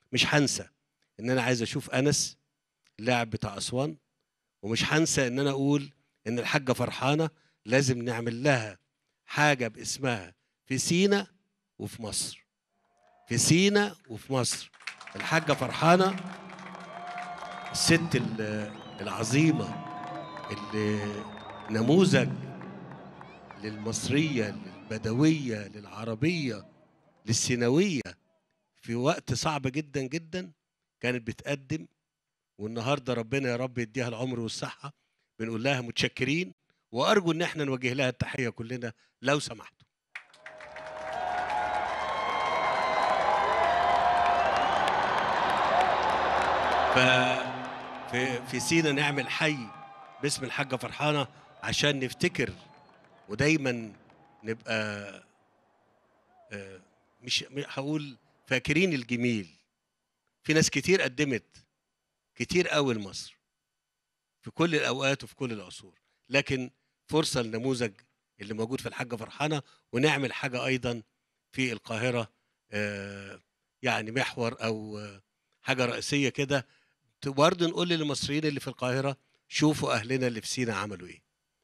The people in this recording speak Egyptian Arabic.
مش هنسى ان انا عايز اشوف انس اللاعب بتاع اسوان ومش هنسى ان انا اقول ان الحاجه فرحانه لازم نعمل لها حاجه باسمها في سينا وفي مصر في سينا وفي مصر الحاجه فرحانه الست ال- العظيمه اللي نموذج للمصريه للبدويه للعربيه للسيناويه في وقت صعب جدا جدا كانت بتقدم والنهارده ربنا يا رب يديها العمر والصحه بنقول لها متشكرين وارجو ان احنا نوجه لها التحيه كلنا لو سمحتوا ف في في سينا نعمل حي باسم الحاجه فرحانه عشان نفتكر ودايما نبقى آه، مش م- هقول فاكرين الجميل في ناس كتير قدمت كتير قوي لمصر في كل الاوقات وفي كل العصور لكن فرصه النموذج اللي موجود في الحاجه فرحانه ونعمل حاجه ايضا في القاهره آه، يعني محور او آه، حاجه رئيسيه كده برضه نقول للمصريين اللي في القاهره شوفوا اهلنا اللي في سينا عملوا ايه